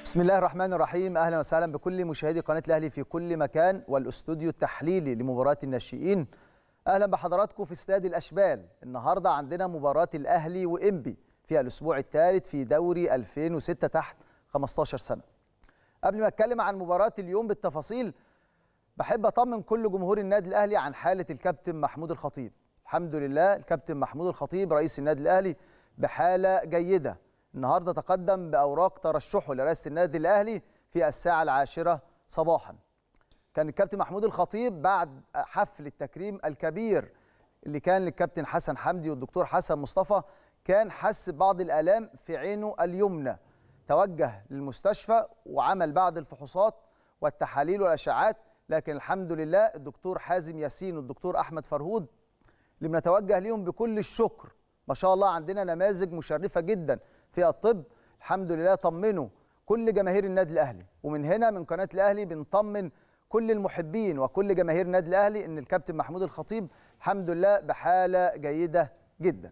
بسم الله الرحمن الرحيم اهلا وسهلا بكل مشاهدي قناه الاهلي في كل مكان والاستوديو التحليلي لمباراه الناشئين اهلا بحضراتكم في استاد الاشبال النهارده عندنا مباراه الاهلي وانبي في الاسبوع الثالث في دوري 2006 تحت 15 سنه قبل ما اتكلم عن مباراه اليوم بالتفاصيل بحب اطمن كل جمهور النادي الاهلي عن حاله الكابتن محمود الخطيب الحمد لله الكابتن محمود الخطيب رئيس النادي الاهلي بحاله جيده النهارده تقدم باوراق ترشحه لرئاسه النادي الاهلي في الساعه العاشره صباحا كان الكابتن محمود الخطيب بعد حفل التكريم الكبير اللي كان للكابتن حسن حمدي والدكتور حسن مصطفى كان حس ببعض الالام في عينه اليمنى توجه للمستشفى وعمل بعض الفحوصات والتحاليل والاشعاعات لكن الحمد لله الدكتور حازم ياسين والدكتور احمد فرهود اللي بنتوجه ليهم بكل الشكر ما شاء الله عندنا نماذج مشرفه جدا في الطب الحمد لله طمنوا كل جماهير النادي الاهلي ومن هنا من قناه الاهلي بنطمن كل المحبين وكل جماهير النادي الاهلي ان الكابتن محمود الخطيب الحمد لله بحاله جيده جدا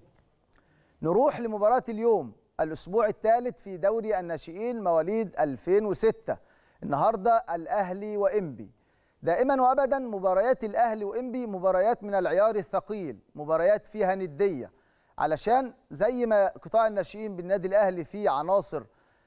نروح لمباراه اليوم الاسبوع الثالث في دوري الناشئين مواليد 2006 النهارده الاهلي وانبي دائما وابدا مباريات الاهلي وانبي مباريات من العيار الثقيل مباريات فيها نديه علشان زي ما قطاع الناشئين بالنادي الاهلي فيه عناصر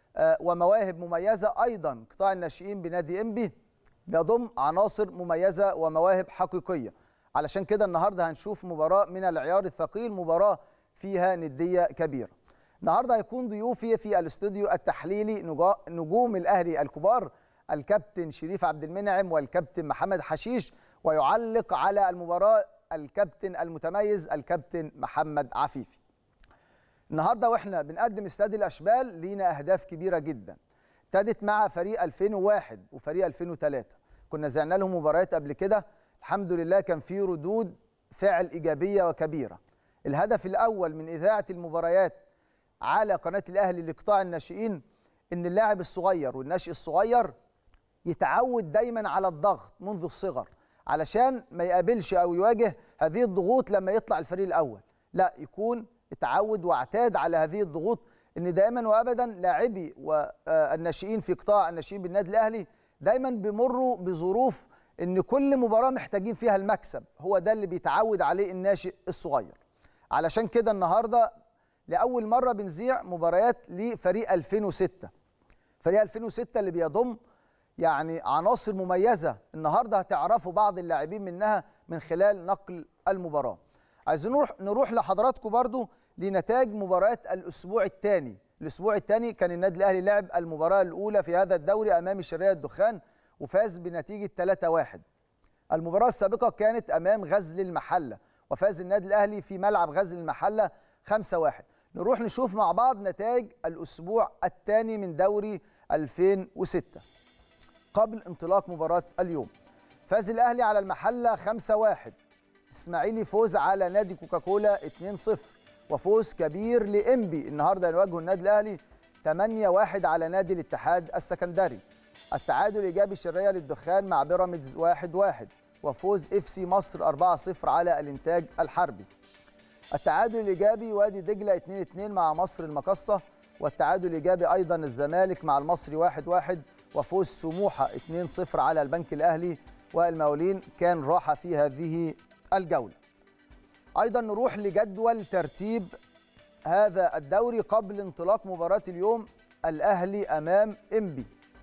ومواهب مميزه ايضا قطاع الناشئين بنادي انبي بيضم عناصر مميزه ومواهب حقيقيه علشان كده النهارده هنشوف مباراه من العيار الثقيل مباراه فيها نديه كبيره النهارده هيكون ضيوفي في الاستوديو التحليلي نجوم الاهلي الكبار الكابتن شريف عبد المنعم والكابتن محمد حشيش ويعلق على المباراه الكابتن المتميز الكابتن محمد عفيفي النهارده واحنا بنقدم استاد الاشبال لينا اهداف كبيره جدا ابتدت مع فريق 2001 وفريق 2003 كنا زعنا لهم مباريات قبل كده الحمد لله كان في ردود فعل ايجابيه وكبيره الهدف الاول من اذاعه المباريات على قناه الاهلي لقطاع الناشئين ان اللاعب الصغير والناشئ الصغير يتعود دايما على الضغط منذ الصغر علشان ما يقابلش او يواجه هذه الضغوط لما يطلع الفريق الاول لا يكون اتعود واعتاد على هذه الضغوط ان دائما وابدا لاعبي والناشئين في قطاع الناشئين بالنادي الاهلي دايما بيمروا بظروف ان كل مباراه محتاجين فيها المكسب هو ده اللي بيتعود عليه الناشئ الصغير علشان كده النهارده لاول مره بنذيع مباريات لفريق 2006 فريق 2006 اللي بيضم يعني عناصر مميزه النهارده هتعرفوا بعض اللاعبين منها من خلال نقل المباراه عايزين نروح نروح لحضراتكم برضو لنتائج مباريات الاسبوع الثاني الاسبوع الثاني كان النادي الاهلي لعب المباراه الاولى في هذا الدوري امام الشرقيه الدخان وفاز بنتيجه 3-1 المباراه السابقه كانت امام غزل المحله وفاز النادي الاهلي في ملعب غزل المحله 5-1 نروح نشوف مع بعض نتائج الاسبوع الثاني من دوري 2006 قبل انطلاق مباراه اليوم فاز الاهلي على المحله 5-1 اسماعيلي فوز على نادي كوكاكولا 2-0 وفوز كبير لانبي النهارده يواجه النادي الاهلي 8-1 على نادي الاتحاد السكندري التعادل ايجابي الشرقيه للدخان مع بيراميدز 1-1 وفوز اف سي مصر 4-0 على الانتاج الحربي التعادل الايجابي وادي دجله 2-2 مع مصر المقصه والتعادل الايجابي ايضا الزمالك مع المصري 1-1 وفوز سموحه 2-0 على البنك الاهلي والمقاولين كان راحه في هذه الجوله. ايضا نروح لجدول ترتيب هذا الدوري قبل انطلاق مباراه اليوم الاهلي امام انبي.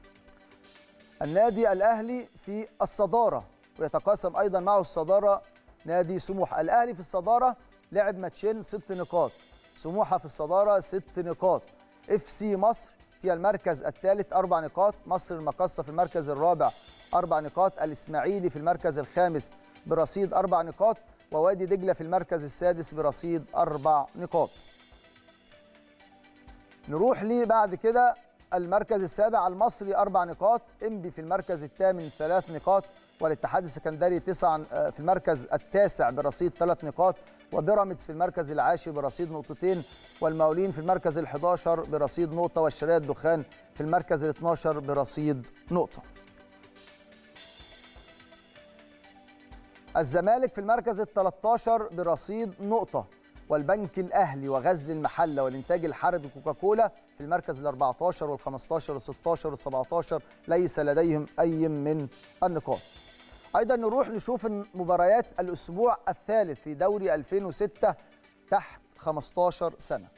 النادي الاهلي في الصداره ويتقاسم ايضا معه الصداره نادي سموحه، الاهلي في الصداره لعب ماتشين ست نقاط، سموحه في الصداره ست نقاط، اف سي مصر في المركز الثالث أربع نقاط مصر المقصة في المركز الرابع أربع نقاط الإسماعيلي في المركز الخامس برصيد أربع نقاط ووادي دجلة في المركز السادس برصيد أربع نقاط نروح لي بعد كده المركز السابع المصري أربع نقاط إنبي في المركز الثامن ثلاث نقاط والاتحاد السكندري تسع في المركز التاسع برصيد ثلاث نقاط وبيراميدز في المركز العاشر برصيد نقطتين والمقاولين في المركز ال11 برصيد نقطه والشرقيه الدخان في المركز ال12 برصيد نقطه. الزمالك في المركز ال13 برصيد نقطه والبنك الاهلي وغزل المحله والانتاج الحربي كوكاكولا في المركز ال 14 وال 15 وال 16 وال 17 ليس لديهم اي من النقاط. ايضا نروح نشوف مباريات الاسبوع الثالث في دوري 2006 تحت 15 سنه.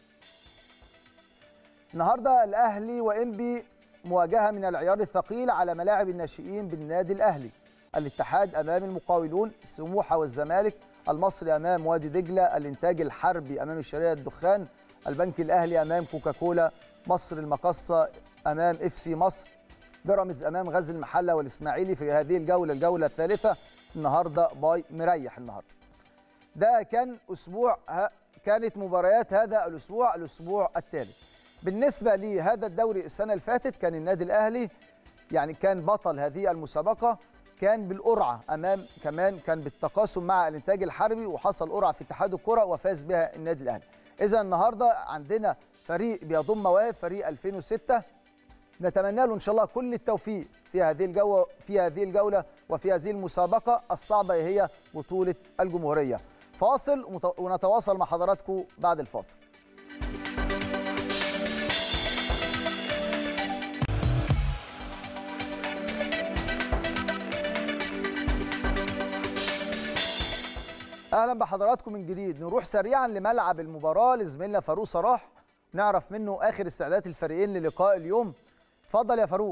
النهارده الاهلي وانبي مواجهه من العيار الثقيل على ملاعب الناشئين بالنادي الاهلي. الاتحاد امام المقاولون، سموحه والزمالك، المصري امام وادي دجله، الانتاج الحربي امام الشرقيه الدخان، البنك الاهلي امام كوكاكولا، مصر المقصه امام اف سي مصر، بيراميدز امام غزل المحله والاسماعيلي في هذه الجوله الجوله الثالثه النهارده باي مريح النهارده. ده كان اسبوع كانت مباريات هذا الاسبوع الاسبوع الثالث. بالنسبه لهذا الدوري السنه اللي فاتت كان النادي الاهلي يعني كان بطل هذه المسابقه كان بالقرعه امام كمان كان بالتقاسم مع الانتاج الحربي وحصل قرعه في اتحاد الكره وفاز بها النادي الاهلي. اذا النهارده عندنا فريق بيضم مواهب فريق 2006 نتمنى له ان شاء الله كل التوفيق في هذه الجوله في هذه الجوله وفي هذه المسابقه الصعبه هي بطوله الجمهوريه. فاصل ونتواصل مع حضراتكم بعد الفاصل. اهلا بحضراتكم من جديد نروح سريعا لملعب المباراه لزميلنا فاروق صلاح نعرف منه اخر استعدادات الفريقين للقاء اليوم اتفضل يا فاروق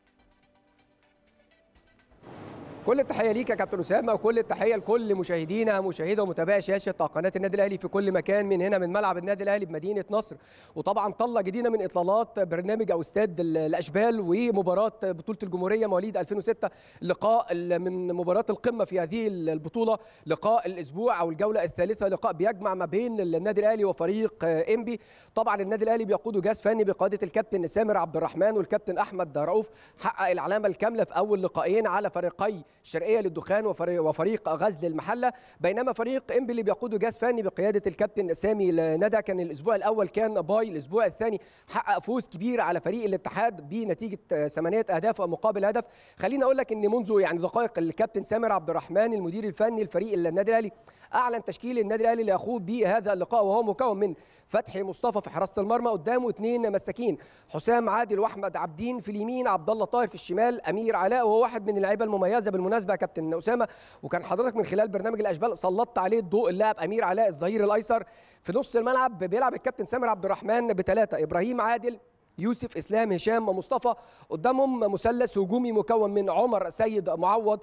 كل التحيه ليك يا كابتن اسامه وكل التحيه لكل مشاهدينا مشاهده ومتابعي شاشه قناه النادي الاهلي في كل مكان من هنا من ملعب النادي الاهلي بمدينه نصر وطبعا طله جديده من اطلالات برنامج او استاد الاشبال ومباراه بطوله الجمهوريه مواليد 2006 لقاء من مباريات القمه في هذه البطوله لقاء الاسبوع او الجوله الثالثه لقاء بيجمع ما بين النادي الاهلي وفريق انبي طبعا النادي الاهلي بيقوده جهاز فني بقياده الكابتن سامر عبد الرحمن والكابتن احمد رؤوف حقق العلامه الكامله في اول لقاءين على فريقي الشرقيه للدخان وفريق, وفريق غزل المحله بينما فريق انبي اللي بيقوده جهاز فني بقياده الكابتن سامي ندى كان الاسبوع الاول كان باي الاسبوع الثاني حقق فوز كبير على فريق الاتحاد بنتيجه ثمانيه اهداف مقابل هدف خليني اقول لك ان منذ يعني دقائق الكابتن سامر عبد الرحمن المدير الفني لفريق النادي الاهلي اعلن تشكيل النادي الاهلي اللي يخوض به هذا اللقاء وهو مكون من فتحي مصطفى في حراسه المرمى قدامه اثنين مساكين حسام عادل واحمد عبدين في اليمين عبد الله طاهر في الشمال امير علاء وهو واحد من اللعيبه المميزه بالمناسبه يا كابتن اسامه وكان حضرتك من خلال برنامج الاشبال سلطت عليه الضوء اللاعب امير علاء الظهير الايسر في نص الملعب بيلعب الكابتن سامر عبد الرحمن بثلاثه ابراهيم عادل يوسف اسلام هشام مصطفى قدامهم مثلث هجومي مكون من عمر سيد معوض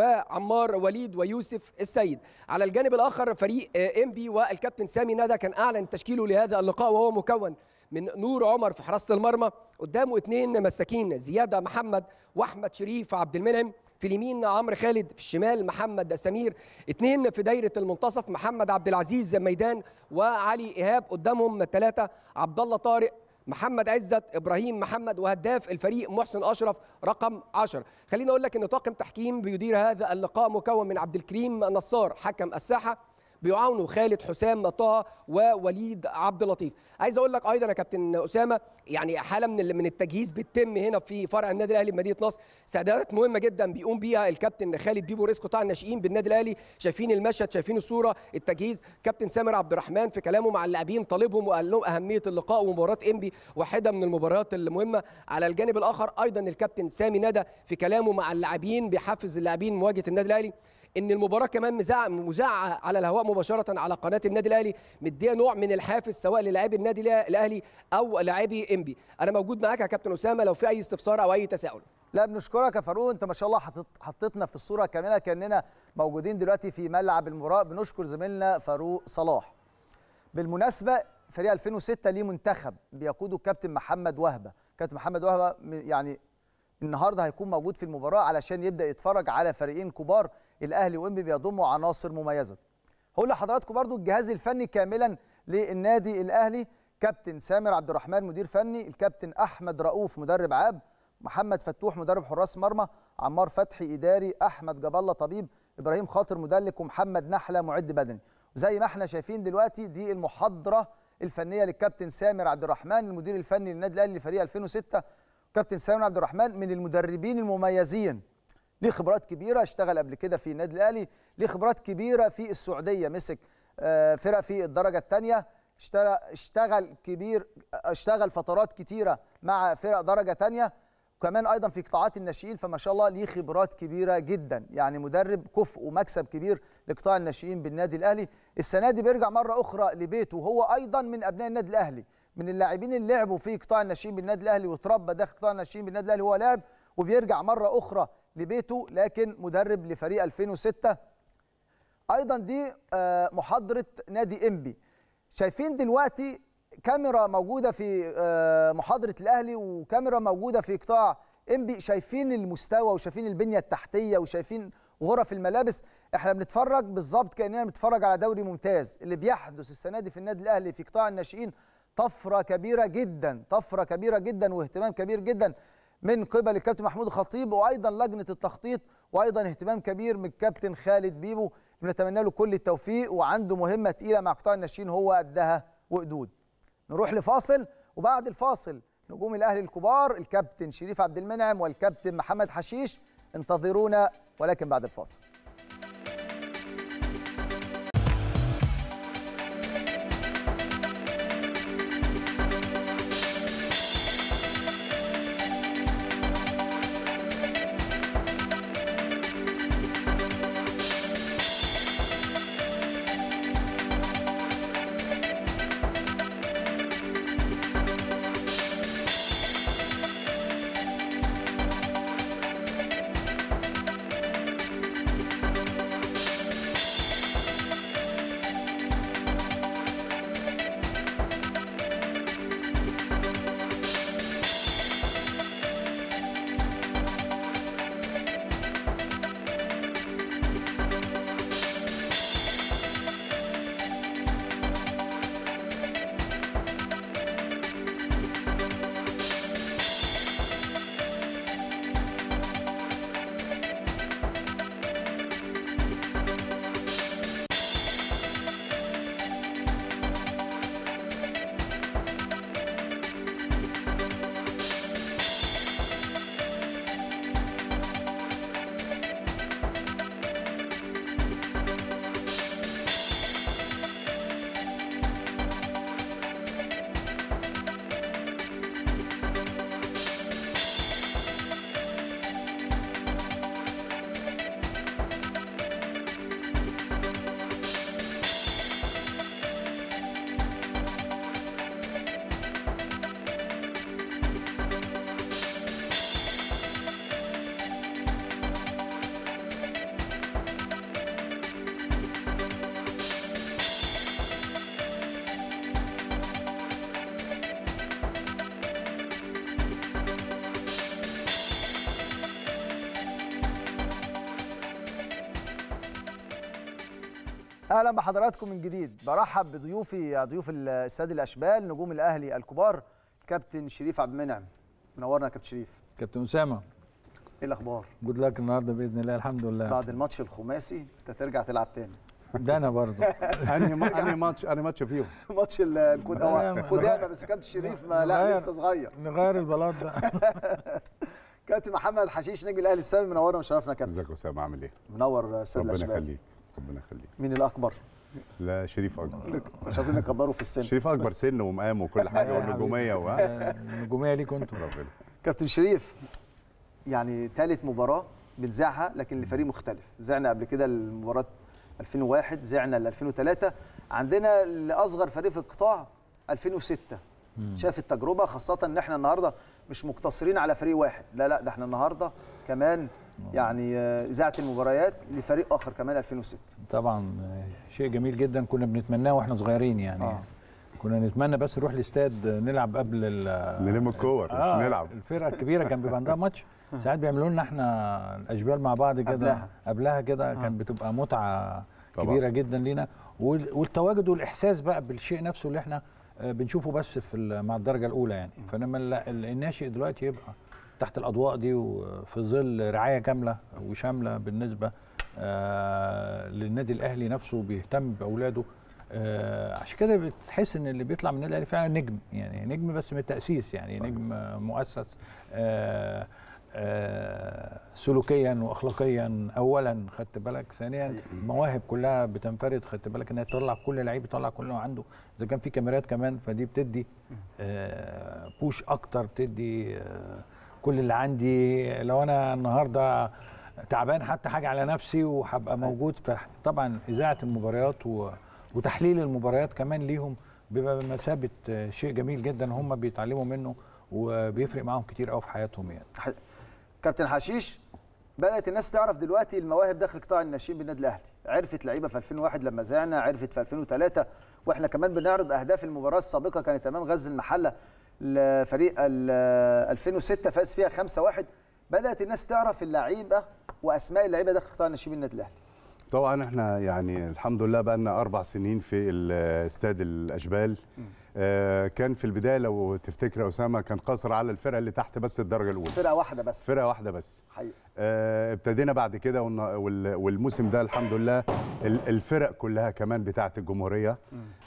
وعمار وليد ويوسف السيد على الجانب الاخر فريق انبي والكابتن سامي ندى كان اعلن تشكيله لهذا اللقاء وهو مكون من نور عمر في حراسه المرمى قدامه اثنين مساكين زياده محمد واحمد شريف عبد المنعم في اليمين عمرو خالد في الشمال محمد سمير اثنين في دايره المنتصف محمد عبد العزيز ميدان وعلي ايهاب قدامهم ثلاثه عبد الله طارق محمد عزت ابراهيم محمد وهداف الفريق محسن اشرف رقم 10 خليني اقول لك ان طاقم تحكيم بيدير هذا اللقاء مكون من عبد الكريم نصار حكم الساحه بيعاونوا خالد حسام طه ووليد عبد اللطيف عايز اقول لك ايضا يا كابتن اسامه يعني حاله من من التجهيز بتتم هنا في فرع النادي الاهلي بمدينه نصر استعدادات مهمه جدا بيقوم بيها الكابتن خالد بيبو رئيس قطاع الناشئين بالنادي الاهلي شايفين المشهد شايفين الصوره التجهيز كابتن سامر عبد الرحمن في كلامه مع اللاعبين طالبهم وقال لهم اهميه اللقاء ومباراه انبي واحده من المباريات المهمه على الجانب الاخر ايضا الكابتن سامي ندى في كلامه مع اللاعبين بيحفز اللاعبين مواجهه النادي الاهلي ان المباراه كمان مذاعه مذاعه على الهواء مباشره على قناه النادي الاهلي مديه نوع من الحافز سواء للاعبي النادي الاهلي او لاعبي انبي انا موجود معاك يا كابتن اسامه لو في اي استفسار او اي تساؤل لا بنشكرك يا فاروق انت ما شاء الله حطيت حطيتنا في الصوره كامله كاننا موجودين دلوقتي في ملعب المباراه بنشكر زميلنا فاروق صلاح بالمناسبه فريق 2006 ليه منتخب بيقوده الكابتن محمد وهبه كابتن محمد وهبه يعني النهارده هيكون موجود في المباراه علشان يبدا يتفرج على فريقين كبار الاهلي وانبي بيضموا عناصر مميزه هقول لحضراتكم برضو الجهاز الفني كاملا للنادي الاهلي كابتن سامر عبد الرحمن مدير فني الكابتن احمد رؤوف مدرب عام محمد فتوح مدرب حراس مرمى عمار فتحي اداري احمد جاب الله طبيب ابراهيم خاطر مدلك ومحمد نحله معد بدني وزي ما احنا شايفين دلوقتي دي المحاضره الفنيه للكابتن سامر عبد الرحمن المدير الفني للنادي الاهلي لفريق 2006 كابتن سامر عبد الرحمن من المدربين المميزين ليه خبرات كبيره اشتغل قبل كده في النادي الاهلي ليه خبرات كبيره في السعوديه مسك آه، فرق في الدرجه الثانيه اشتغل كبير اشتغل فترات كتيره مع فرق درجه ثانيه وكمان ايضا في قطاعات الناشئين فما شاء الله ليه خبرات كبيره جدا يعني مدرب كفء ومكسب كبير لقطاع الناشئين بالنادي الاهلي السنه دي بيرجع مره اخرى لبيته وهو ايضا من ابناء النادي الاهلي من اللاعبين اللي لعبوا في قطاع الناشئين بالنادي الاهلي وتربى داخل قطاع الناشئين بالنادي الاهلي هو لاعب وبيرجع مره اخرى لبيته لكن مدرب لفريق 2006 ايضا دي آه، محاضره نادي انبي شايفين دلوقتي كاميرا موجوده في آه، محاضره الاهلي وكاميرا موجوده في قطاع انبي شايفين المستوى وشايفين البنيه التحتيه وشايفين غرف الملابس احنا بنتفرج بالظبط كاننا بنتفرج على دوري ممتاز اللي بيحدث السنه دي في النادي الاهلي في قطاع الناشئين طفره كبيره جدا طفره كبيره جدا واهتمام كبير جدا من قبل الكابتن محمود الخطيب وايضا لجنه التخطيط وايضا اهتمام كبير من الكابتن خالد بيبو بنتمنى له كل التوفيق وعنده مهمه تقيله مع قطاع الناشئين هو قدها وقدود نروح لفاصل وبعد الفاصل نجوم الاهلي الكبار الكابتن شريف عبد المنعم والكابتن محمد حشيش انتظرونا ولكن بعد الفاصل اهلا بحضراتكم من جديد برحب بضيوفي ضيوف الاستاد الاشبال نجوم الاهلي الكبار كابتن شريف عبد المنعم منورنا يا كابتن شريف كابتن اسامه ايه الاخبار جود لك النهارده باذن الله الحمد لله بعد الماتش الخماسي انت ترجع تلعب تاني ده انا برضه انهي ما- انهي ماتش انهي ماتش فيهم ماتش ال- الكود هو لا، قدامى بس كابتن شريف ما لا نغير. لسه صغير نغير البلاط ده كابتن محمد حشيش نجم الاهلي السابق منورنا وشرفنا يا كابتن ازيك يا اسامه عامل ايه؟ منور استاد ربنا الاشبال يخليك ربنا يخليك مين الاكبر لا شريف اكبر مش عايزين نكبره في السن شريف اكبر سن ومقام وكل حاجه يا والنجوميه و آه، النجوميه ليكوا انتوا ربنا كابتن شريف يعني ثالث مباراه بنذاعها لكن لفريق مختلف ذعنا قبل كده المباراه 2001 ذعنا ل 2003 عندنا لاصغر فريق في القطاع 2006 شاف التجربه خاصه ان احنا النهارده مش مقتصرين على فريق واحد لا لا ده احنا النهارده كمان يعني آه، اذاعه المباريات لفريق اخر كمان 2006 طبعا آه، شيء جميل جدا كنا بنتمناه واحنا صغيرين يعني آه. كنا نتمنى بس نروح الاستاد نلعب قبل ال نلم الكور آه مش نلعب الفرقه الكبيره كان بيبقى عندها ماتش ساعات بيعملوا لنا احنا الاشبال مع بعض كده قبلها. قبلها كده كان بتبقى متعه طبعاً. كبيره جدا لينا وال- والتواجد والاحساس بقى بالشيء نفسه اللي احنا آه، بنشوفه بس في ال- مع الدرجه الاولى يعني فلما ال- ال- الناشئ دلوقتي يبقى تحت الاضواء دي وفي ظل رعايه كامله وشامله بالنسبه آه، للنادي الاهلي نفسه بيهتم باولاده آه، عشان كده بتحس ان اللي بيطلع من النادي الاهلي فعلا نجم يعني نجم بس من التاسيس يعني نجم آه، مؤسس آه، آه، سلوكيا واخلاقيا اولا خدت بالك ثانيا المواهب كلها بتنفرد خدت بالك انها تطلع كل لعيب يطلع كل اللي عنده اذا كان في كاميرات كمان فدي بتدي آه، بوش اكتر بتدي آه، كل اللي عندي لو انا النهارده تعبان حتى حاجه على نفسي وهبقى موجود فطبعا اذاعه المباريات و- وتحليل المباريات كمان ليهم بيبقى بمثابه آه، شيء جميل جدا هم بيتعلموا منه وبيفرق معاهم كتير قوي في حياتهم يعني ح- كابتن حشيش بدات الناس تعرف دلوقتي المواهب داخل قطاع الناشئين بالنادي الاهلي عرفت لعيبه في 2001 لما زعنا عرفت في 2003 واحنا كمان بنعرض اهداف المباراه السابقه كانت امام غزل المحله لفريق ال- 2006 فاز فيها 5-1 بدات الناس تعرف اللعيبه واسماء اللعيبه داخل قطاع الناشئين بالنادي الاهلي طبعا احنا يعني الحمد لله بقى لنا اربع سنين في ال- استاد الاشبال آه كان في البدايه لو تفتكر يا اسامه كان قصر على الفرقه اللي تحت بس الدرجه الاولى فرقه واحده بس فرقه واحده بس حقيقي آه، ابتدينا بعد كده والن- وال- والموسم ده الحمد لله ال- الفرق كلها كمان بتاعه الجمهوريه آه،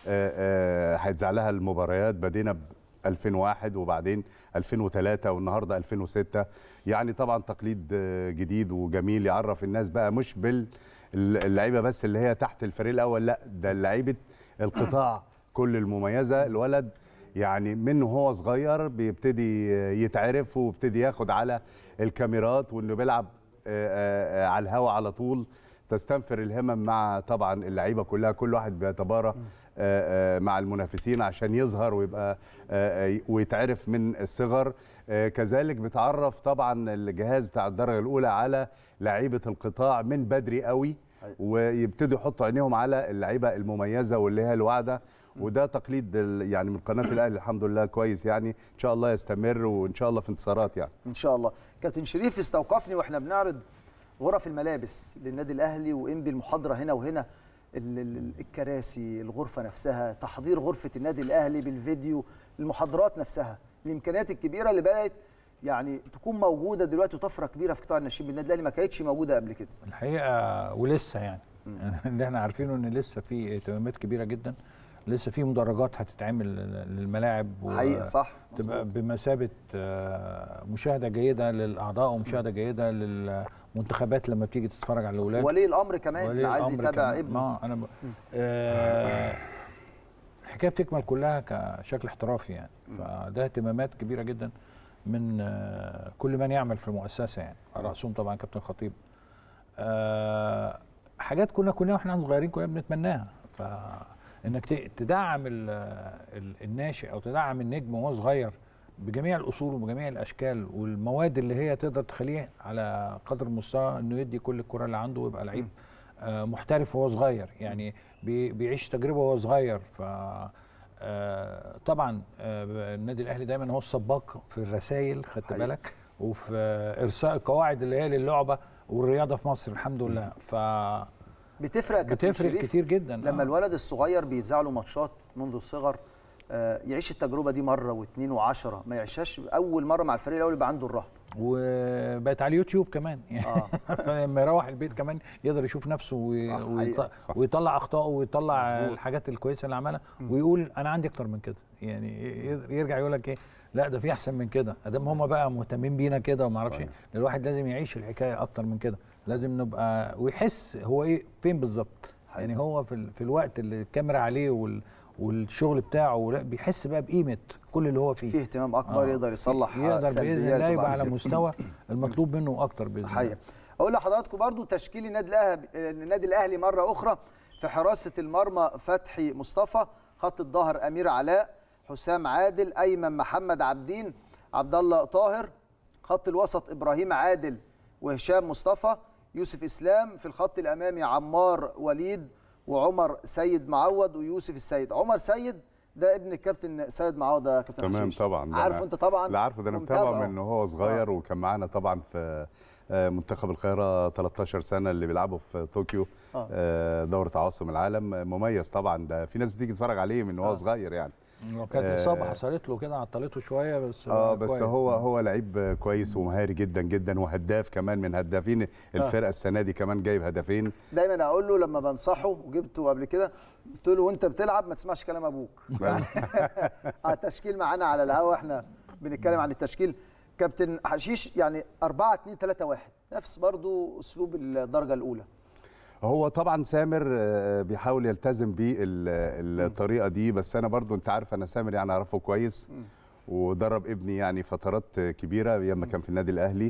آه، هيتذاع لها المباريات بدينا ب 2001 وبعدين 2003 والنهارده 2006 يعني طبعا تقليد آه، جديد وجميل يعرف الناس بقى مش باللعيبه بس اللي هي تحت الفريق الاول لا ده لعيبه القطاع كل المميزه الولد يعني من هو صغير بيبتدي يتعرف وبيبتدي ياخد على الكاميرات وانه بيلعب آه، آه، آه، على الهوا على طول تستنفر الهمم مع طبعا اللعيبه كلها كل واحد بيتبارى آه، آه، مع المنافسين عشان يظهر ويبقى آه، آه، ويتعرف من الصغر آه، كذلك بتعرف طبعا الجهاز بتاع الدرجه الاولى على لعيبه القطاع من بدري قوي ويبتدوا يحطوا عينيهم على اللعيبه المميزه واللي هي الواعده وده تقليد ال- يعني من قناه الاهلي الحمد لله كويس يعني ان شاء الله يستمر وان شاء الله في انتصارات يعني ان شاء الله كابتن شريف استوقفني واحنا بنعرض غرف الملابس للنادي الاهلي وانبي المحاضره هنا وهنا ال- ال- الكراسي الغرفه نفسها تحضير غرفه النادي الاهلي بالفيديو المحاضرات نفسها الامكانيات الكبيره اللي بدات يعني تكون موجوده دلوقتي وطفره كبيره في قطاع الناشئين بالنادي الاهلي ما كانتش موجوده قبل كده الحقيقه ولسه يعني اللي احنا عارفينه ان لسه في اهتمامات كبيره جدا لسه في مدرجات هتتعمل للملاعب و- حقيقه صح تبقى مظبوط. بمثابه آه، مشاهده جيده للاعضاء ومشاهده جيده للمنتخبات لما بتيجي تتفرج على الاولاد ولي الامر كمان اللي عايز الأمر يتابع كمان. ابنه ما انا ب... آه الحكايه بتكمل كلها كشكل احترافي يعني فده اهتمامات كبيره جدا من آه كل من يعمل في المؤسسه يعني على راسهم طبعا كابتن خطيب آه حاجات كنا كنا واحنا صغيرين كنا بنتمناها فانك ت- تدعم ال- ال- الناشئ او تدعم النجم وهو صغير بجميع الاصول وبجميع الاشكال والمواد اللي هي تقدر تخليه على قدر المستوى انه يدي كل الكره اللي عنده ويبقى لعيب آه، محترف وهو صغير يعني بي- بيعيش تجربه وهو صغير ف آه، طبعا آه، النادي الاهلي دايما هو السباق في الرسائل خدت حقيقي. بالك وفي آه، ارساء القواعد اللي هي للعبه والرياضه في مصر الحمد لله ف بتفرق يا كابتن بتفرق شريف كتير جدا لما آه. الولد الصغير بيتذاع له ماتشات منذ الصغر آه، يعيش التجربه دي مره واثنين وعشرة ما يعيشهاش اول مره مع الفريق الاول يبقى عنده الرهبه وبقت على اليوتيوب كمان يعني آه. فلما يروح البيت كمان يقدر يشوف نفسه وي- صح، ويط... حقيقة، صح. ويطلع اخطائه ويطلع مظبوط. الحاجات الكويسه اللي عملها ويقول انا عندي اكتر من كده يعني ي- يرجع يقول لك ايه لا ده في احسن من كده ادام هم بقى مهتمين بينا كده وما اعرفش ايه الواحد لازم يعيش الحكايه اكتر من كده لازم نبقى ويحس هو ايه فين بالظبط يعني هو في, ال... في الوقت اللي الكاميرا عليه وال... والشغل بتاعه ولا- بيحس بقى بقيمه كل اللي هو فيه فيه اهتمام اكبر آه. يقدر يصلح يقدر باذن سلبياته الله يبقى بعد على كده. مستوى المطلوب منه اكتر باذن الله حقيقة اقول لحضراتكم برضو تشكيل النادي الاهلي النادي الاهلي مره اخرى في حراسه المرمى فتحي مصطفى خط الظهر امير علاء حسام عادل ايمن محمد عبدين عبد الله طاهر خط الوسط ابراهيم عادل وهشام مصطفى يوسف اسلام في الخط الامامي عمار وليد وعمر سيد معوض ويوسف السيد عمر سيد ده ابن الكابتن سيد معوض يا كابتن تمام حشيش. طبعا ده عارفه أنا- انت طبعا لا عارفه ده انا ومتابعه. متابعه من هو صغير وكان معانا طبعا في آه، منتخب القاهره 13 سنه اللي بيلعبوا في طوكيو آه. آه، دوره عواصم العالم مميز طبعا ده في ناس بتيجي تتفرج عليه من هو صغير يعني كانت آه. اصابه حصلت له كده عطلته شويه بس اه بقى بس كويس. هو هو لعيب كويس ومهاري جدا جدا وهداف كمان من هدافين الفرقه السنه دي كمان جايب هدفين دايما اقول له لما بنصحه وجبته قبل كده قلت له وانت بتلعب ما تسمعش كلام ابوك على التشكيل معانا على الهوا احنا بنتكلم عن التشكيل كابتن حشيش يعني 4 2 3 1 نفس برضو اسلوب الدرجه الاولى هو طبعا سامر آه، بيحاول يلتزم بالطريقه دي بس انا برضو انت عارف انا سامر يعني اعرفه كويس ودرب ابني يعني فترات كبيره لما كان في النادي الاهلي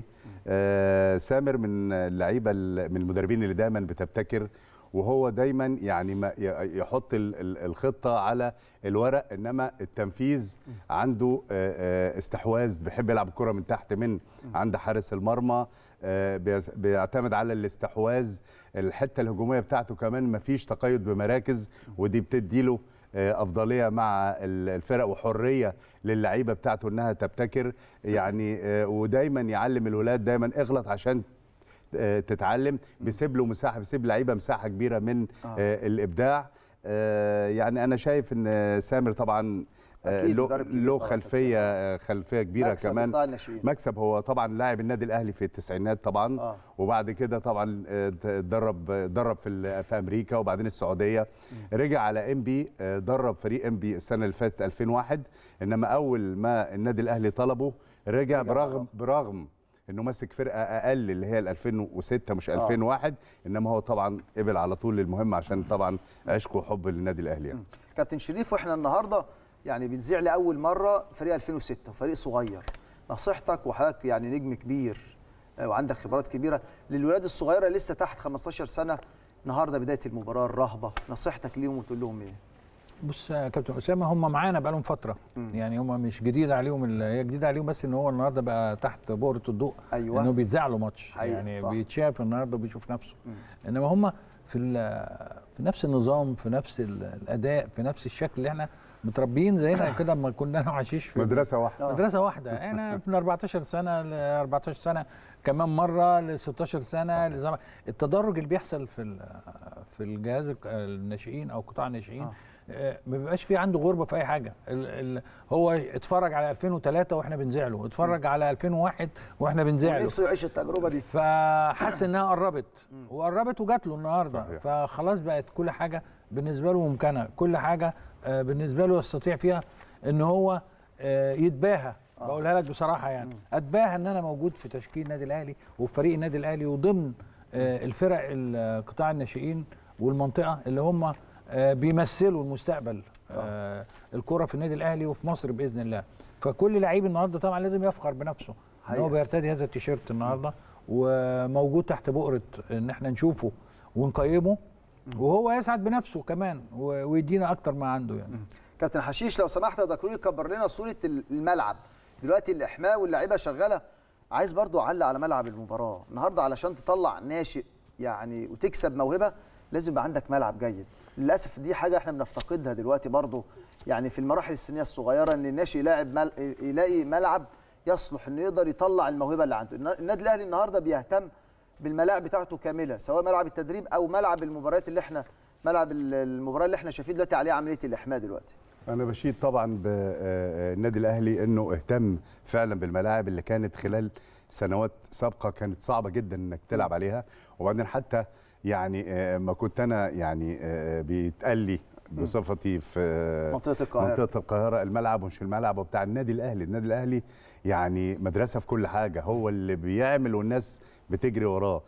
آه، سامر من اللعيبه ال- من المدربين اللي دايما بتبتكر وهو دايما يعني ما ي- يحط ال- ال- الخطه على الورق انما التنفيذ عنده آه، آه، استحواذ بيحب يلعب الكره من تحت من عند حارس المرمى آه، بيس- بيعتمد على الاستحواذ الحته الهجوميه بتاعته كمان ما فيش تقيد بمراكز ودي بتديله آه، افضليه مع ال- الفرق وحريه للعيبه بتاعته انها تبتكر يعني آه، ودايما يعلم الولاد دايما اغلط عشان آه، تتعلم بيسيب له مساحه بيسيب لعيبه مساحه كبيره من آه، الابداع آه، يعني انا شايف ان سامر طبعا آه، أكيد له مدرب كبير له طبعاً، خلفيه آه، خلفيه كبيره مكسب كمان قطاع الناشئين. مكسب هو طبعا لاعب النادي الاهلي في التسعينات طبعا آه. وبعد كده طبعا آه، درب درب في ال- في امريكا وبعدين السعوديه رجع على ام بي درب فريق ام بي السنه اللي فاتت 2001 انما اول ما النادي الاهلي طلبه رجع برغم برغم انه ماسك فرقه اقل اللي هي ال 2006 مش 2001 انما هو طبعا قبل على طول للمهمه عشان طبعا عشقه وحب للنادي الاهلي يعني. كابتن شريف واحنا النهارده يعني بنذيع لاول مره فريق 2006 فريق صغير نصيحتك وحضرتك يعني نجم كبير آه، وعندك خبرات كبيره للولاد الصغيره لسه تحت 15 سنه النهارده بدايه المباراه الرهبه نصيحتك ليهم وتقول لهم ايه بص يا كابتن اسامه هم معانا بقالهم فتره يعني هم مش جديد عليهم ال- هي جديد عليهم بس ان هو النهارده بقى تحت بؤره الضوء أيوة. انه بيتذاع له ماتش حقيقة، يعني صح. بيتشاف النهارده وبيشوف نفسه انما هم في ال- في نفس النظام في نفس ال- الاداء في نفس الشكل اللي احنا متربيين زينا كده لما كنا انا وحشيش في مدرسه واحده مدرسه واحده احنا من 14 سنه ل 14 سنه كمان مره ل 16 سنه لزم... التدرج اللي بيحصل في ال- في الجهاز الك- الناشئين او قطاع الناشئين آه، ما بيبقاش في عنده غربه في اي حاجه ال ال هو اتفرج على 2003 واحنا بنذيع له اتفرج على 2001 واحنا بنذيع له نفسه يعيش التجربه دي فحس انها قربت وقربت وجات له النهارده صحيح. فخلاص بقت كل حاجه بالنسبه له ممكنه كل حاجه آه، بالنسبه له يستطيع فيها ان هو آه، يتباهى بقولها لك بصراحه يعني اتباهى ان انا موجود في تشكيل النادي الاهلي وفي فريق النادي الاهلي وضمن آه، الفرق ال- قطاع الناشئين والمنطقه اللي هم آه، بيمثلوا المستقبل آه، الكره في النادي الاهلي وفي مصر باذن الله فكل لعيب النهارده طبعا لازم يفخر بنفسه ان هو حقيقة. بيرتدي هذا التيشيرت النهارده وموجود تحت بؤره ان احنا نشوفه ونقيمه وهو يسعد بنفسه كمان و- ويدينا اكتر ما عنده يعني كابتن حشيش لو سمحت يا دكتور كبر لنا صوره الملعب دلوقتي الاحماء واللعيبه شغاله عايز برضو اعلق على ملعب المباراه النهارده علشان تطلع ناشئ يعني وتكسب موهبه لازم يبقى عندك ملعب جيد للاسف دي حاجه احنا بنفتقدها دلوقتي برضو يعني في المراحل السنيه الصغيره ان الناشئ يلاعب مل... يلاقي ملعب يصلح انه يقدر يطلع الموهبه اللي عنده النا- النادي الاهلي النهارده بيهتم بالملاعب بتاعته كامله سواء ملعب التدريب او ملعب المباريات اللي احنا ملعب ال- المباراه اللي احنا شايفين دلوقتي عليه عمليه الاحماء دلوقتي انا بشيد طبعا بالنادي الاهلي انه اهتم فعلا بالملاعب اللي كانت خلال سنوات سابقه كانت صعبه جدا انك تلعب عليها وبعدين حتى يعني آه، ما كنت انا يعني آه، بيتقال لي بصفتي في آه، منطقة القاهرة. منطقه القاهره الملعب ومش الملعب وبتاع النادي الاهلي النادي الاهلي يعني مدرسه في كل حاجه هو اللي بيعمل والناس بتجري وراه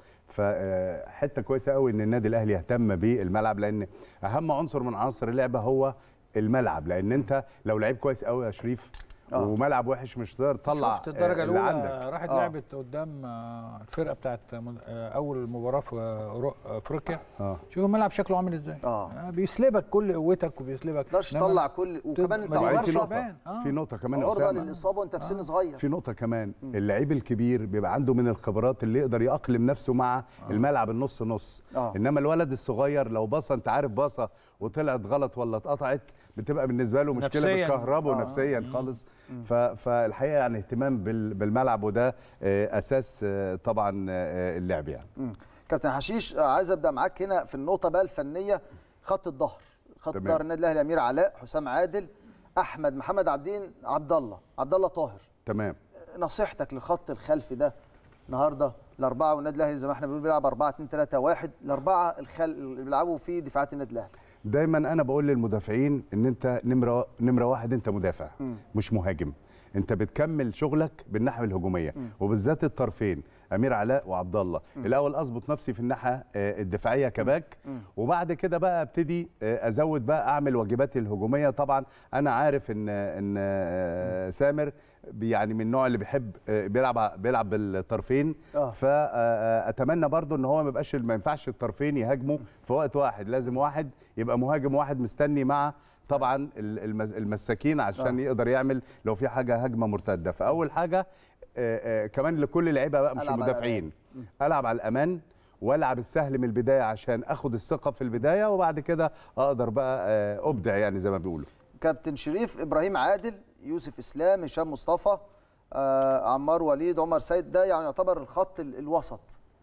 فحته كويسه قوي ان النادي الاهلي يهتم بالملعب لان اهم عنصر من عناصر اللعبه هو الملعب لان انت لو لعيب كويس قوي يا شريف آه. وملعب وحش مش هتقدر تطلع شفت الدرجه آه، اللي الاولى عندك راحت آه. لعبت قدام آه، الفرقه بتاعت مد- آه، اول مباراه في أورو- افريقيا اه شوف الملعب شكله عامل ازاي آه. بيسلبك كل قوتك وبيسلبك ما تقدرش إنما تطلع كل وكمان انت ما وبعدين تقدرش في عرضه نقطه تعبان. آه. في نقطه كمان يا عرضه أسامة. للاصابه وانت في سن صغير في نقطة كمان اللعيب الكبير بيبقى عنده من الخبرات اللي يقدر يأقلم نفسه مع الملعب النص نص آه. انما الولد الصغير لو باصه انت عارف باصه وطلعت غلط ولا اتقطعت بتبقى بالنسبه له مشكله نفسياً. بتكهربه آه. نفسيا خالص ف- فالحقيقه يعني اهتمام بال- بالملعب وده آه، اساس آه، طبعا آه، اللعب يعني مم. كابتن حشيش آه، عايز ابدا معاك هنا في النقطه بقى الفنيه خط الظهر خط تمام. ظهر النادي الاهلي امير علاء حسام عادل احمد محمد عبدين عبد الله عبد الله طاهر تمام نصيحتك للخط الخلفي ده النهارده الاربعه والنادي الاهلي زي ما احنا بنقول بيلعب 4 2 3 1 الاربعه الخل... اللي بيلعبوا في دفاعات النادي الاهلي دايما انا بقول للمدافعين ان انت نمره نمره واحد انت مدافع مم. مش مهاجم انت بتكمل شغلك بالناحيه الهجوميه وبالذات الطرفين امير علاء وعبد الله الاول اظبط نفسي في الناحيه آه، الدفاعيه كباك وبعد كده بقى ابتدي آه، ازود بقى اعمل واجباتي الهجوميه طبعا انا عارف ان ان آه، سامر بي- يعني من النوع اللي بيحب آه، بيلعب بيلعب بالطرفين آه. فاتمنى برضو ان هو ما يبقاش ما ينفعش الطرفين يهاجموا في وقت واحد لازم واحد يبقى مهاجم واحد مستني مع طبعا ال- المس- المساكين عشان آه. يقدر يعمل لو في حاجه هجمه مرتده فاول حاجه آه، آه، كمان لكل لعيبه بقى مش ألعب على المدافعين العب على الامان والعب السهل من البدايه عشان اخد الثقه في البدايه وبعد كده اقدر بقى آه، ابدع يعني زي ما بيقولوا كابتن شريف ابراهيم عادل يوسف اسلام هشام مصطفى آه عمار وليد عمر سيد ده يعني يعتبر الخط ال- الوسط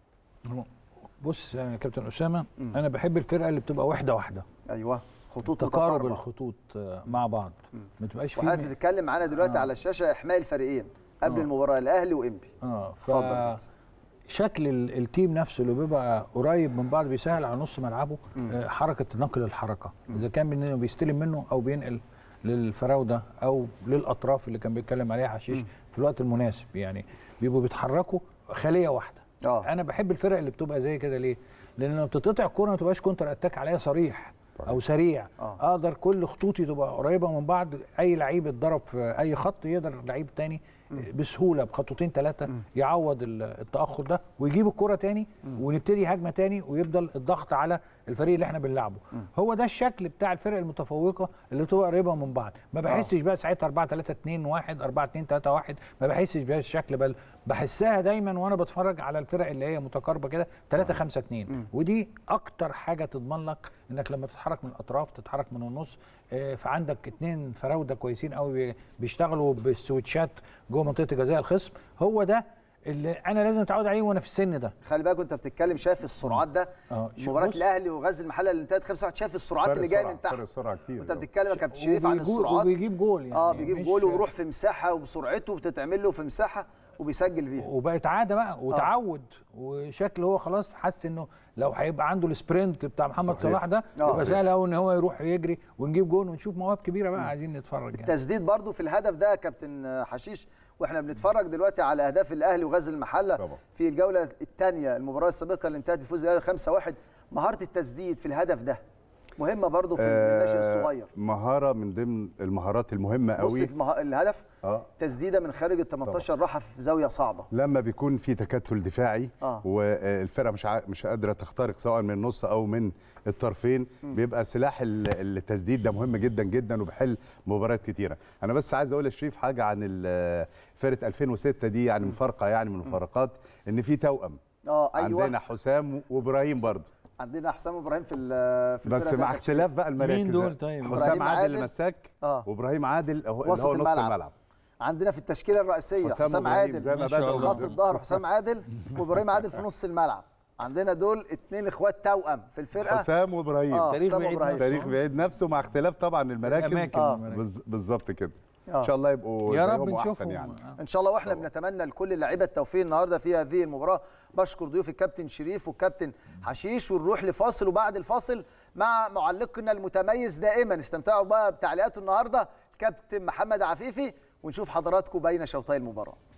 بص يا كابتن اسامه انا بحب الفرقه اللي بتبقى واحده واحده ايوه خطوط تقارب متقاربة. الخطوط آه، مع بعض ما تبقاش في وحضرتك م- بتتكلم معانا دلوقتي آه. على الشاشه احماء الفريقين قبل آه. المباراه الاهلي وانبي اه اتفضل. ف شكل ال- التيم نفسه اللي بيبقى قريب من بعض بيسهل على نص ملعبه آه، حركه نقل الحركه اذا كان منه بيستلم منه او بينقل للفراوده او للاطراف اللي كان بيتكلم عليها حشيش في الوقت المناسب يعني بيبقوا بيتحركوا خليه واحده آه. انا بحب الفرق اللي بتبقى زي كده ليه لان لما بتتقطع الكوره ما تبقاش كونتر اتاك عليها صريح او سريع آه. اقدر كل خطوطي تبقى قريبه من بعض اي لعيب اتضرب في اي خط يقدر لعيب تاني بسهوله بخطوتين ثلاثه يعوض ال- التاخر ده ويجيب الكره تاني ونبتدي هجمه تاني ويفضل الضغط على الفريق اللي احنا بنلعبه هو ده الشكل بتاع الفرق المتفوقه اللي بتبقى قريبه من بعض ما بحسش بقى ساعتها 4 3 2 1 4 2 3 1 ما بحسش بهذا الشكل بل بحسها دايما وانا بتفرج على الفرق اللي هي متقاربه كده 3 5 2 ودي اكتر حاجه تضمن لك انك لما تتحرك من الاطراف تتحرك من النص آه، فعندك اتنين فراوده كويسين قوي بيشتغلوا بالسويتشات جوه منطقه جزاء الخصم هو ده اللي انا لازم اتعود عليه وانا في السن ده خلي بالك وانت بتتكلم شايف السرعات ده اه شوف مباراه بص. الاهلي وغزل المحله اللي انتهت 5 1 شايف السرعات اللي جايه من تحت فرق السرعه كتير وانت بتتكلم يا كابتن شريف عن وبيجو- السرعات وبيجيب جول يعني اه بيجيب مش- جول ويروح في مساحه وبسرعته بتتعمل له في مساحه وبيسجل فيها وبقت عاده بقى وتعود وشكل هو خلاص حس انه لو هيبقى عنده السبرنت بتاع محمد صحيح. صلاح ده آه. يبقى سهل قوي ان هو يروح يجري ونجيب جول ونشوف مواهب كبيره بقى عايزين نتفرج يعني تسديد برضو في الهدف ده يا كابتن حشيش واحنا بنتفرج دلوقتي على اهداف الاهلي وغزل المحله طبعا. في الجوله الثانيه المباراه السابقه اللي انتهت بفوز الاهلي 5-1 مهاره التسديد في الهدف ده مهمه برضو في الناشئ الصغير مهاره من ضمن المهارات المهمه بص قوي المه... الهدف اه تسديده من خارج ال 18 راحه في زاويه صعبه لما بيكون في تكتل دفاعي آه. والفرقه مش ع... مش قادره تخترق سواء من النص او من الطرفين بيبقى سلاح ال- التسديد ده مهم جدا جدا وبيحل مباريات كتيره انا بس عايز اقول لشريف حاجه عن ال- فرقه 2006 دي يعني مفارقه يعني من المفارقات ان في توأم اه ايوه عندنا حسام وابراهيم برضه عندنا حسام ابراهيم في ال- في بس الفرقة مع دي. اختلاف بقى المراكز مين دول طيب؟ حسام إبراهيم عادل عادل. اللي مساك آه. وابراهيم عادل هو اللي وسط هو نص الملعب. الملعب عندنا في التشكيله الرئيسيه حسام حسام وإبراهيم عادل زي ما ما شاء بدأوا الله. خط الظهر حسام عادل وابراهيم عادل في نص الملعب عندنا دول اتنين اخوات توأم في الفرقه حسام وابراهيم اه تاريخ حسام بعيد وابراهيم تاريخ بعيد نفسه مع اختلاف طبعا المراكز الأماكن آه. والمراكز. بز- بالظبط كده آه. ان شاء الله يبقوا يا رب زيهم واحسن نشوفهم يعني آه. ان شاء الله واحنا بنتمنى لكل اللعيبه التوفيق النهارده في هذه المباراه بشكر ضيوف الكابتن شريف والكابتن حشيش ونروح لفاصل وبعد الفاصل مع معلقنا المتميز دائما استمتعوا بقى بتعليقاته النهارده كابتن محمد عفيفي ونشوف حضراتكم بين شوطي المباراه